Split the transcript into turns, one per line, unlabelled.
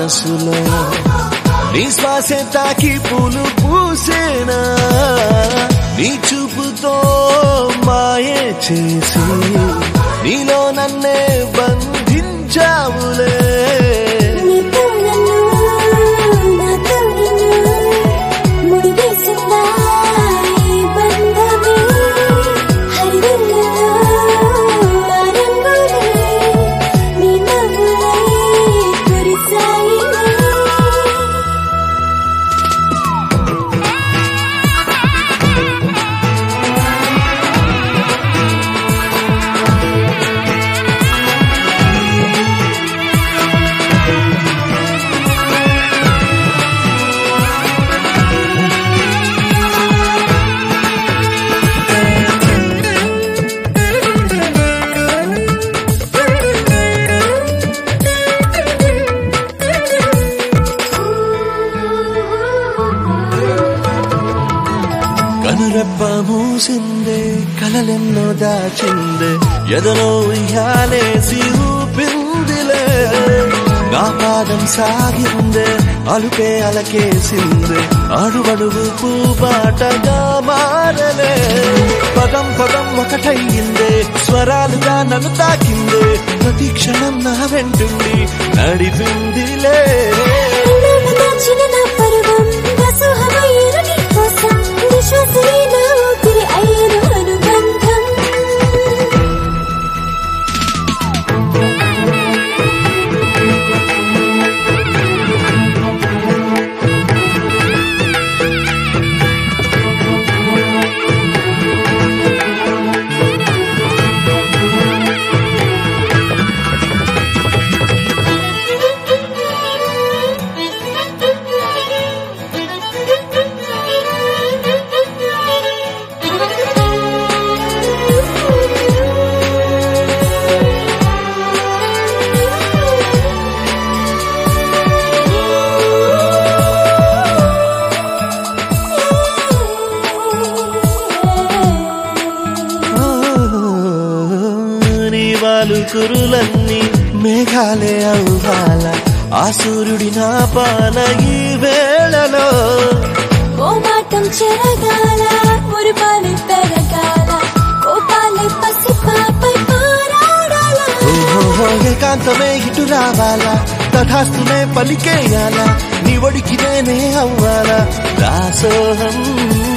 మనసులో నీ శ్వాసే తాకి పూలు పూసేనా నీ చూపుతో మాయే చేసి నీలో నన్నే బంధించావులే
నీతో నన్ను నాతో నిన్ను ముడివేసిందా ఈ బంధమే హరివిల్లులో ఆ రంగులే నీ నవ్వులై కురిసాయిలే
కనురెప్ప మూసిందే కలలెన్నో దాచిందే ఎదలో ఉయ్యాలేసి ఊపిందిలే నా పాదం సాగిందే అలుపే అలకేసిందే అడుగడుగు పూబాటగా మారలే పదం పదం ఒకటయ్యిందే స్వరాలుగా నన్ను తాకిందే ప్రతి క్షణం నా వెంటుండి నడిపిందిలే
నీలోన దాచిన నా పరువం దాసోహమయ్యేను నీ కోసం విశ్వాసమే నా ఊపిరి అయ్యేను అనుబంధం
ఓ, నీ వాలు కురులన్నీ మేఘాలే అవ్వాల ఆ సూర్యుడి నా పాల ఈ వేళలో
కోమాటం చెరగాల మురిపాలి పెరగాల కోపాలి పసి పాపై పారాడాల
ఓహో ఏకాంతమే ఇటు రావాలా తథాస్తునే పలికేయాలా నీ ఒడికి నేనే అవ్వాలా దాసోహం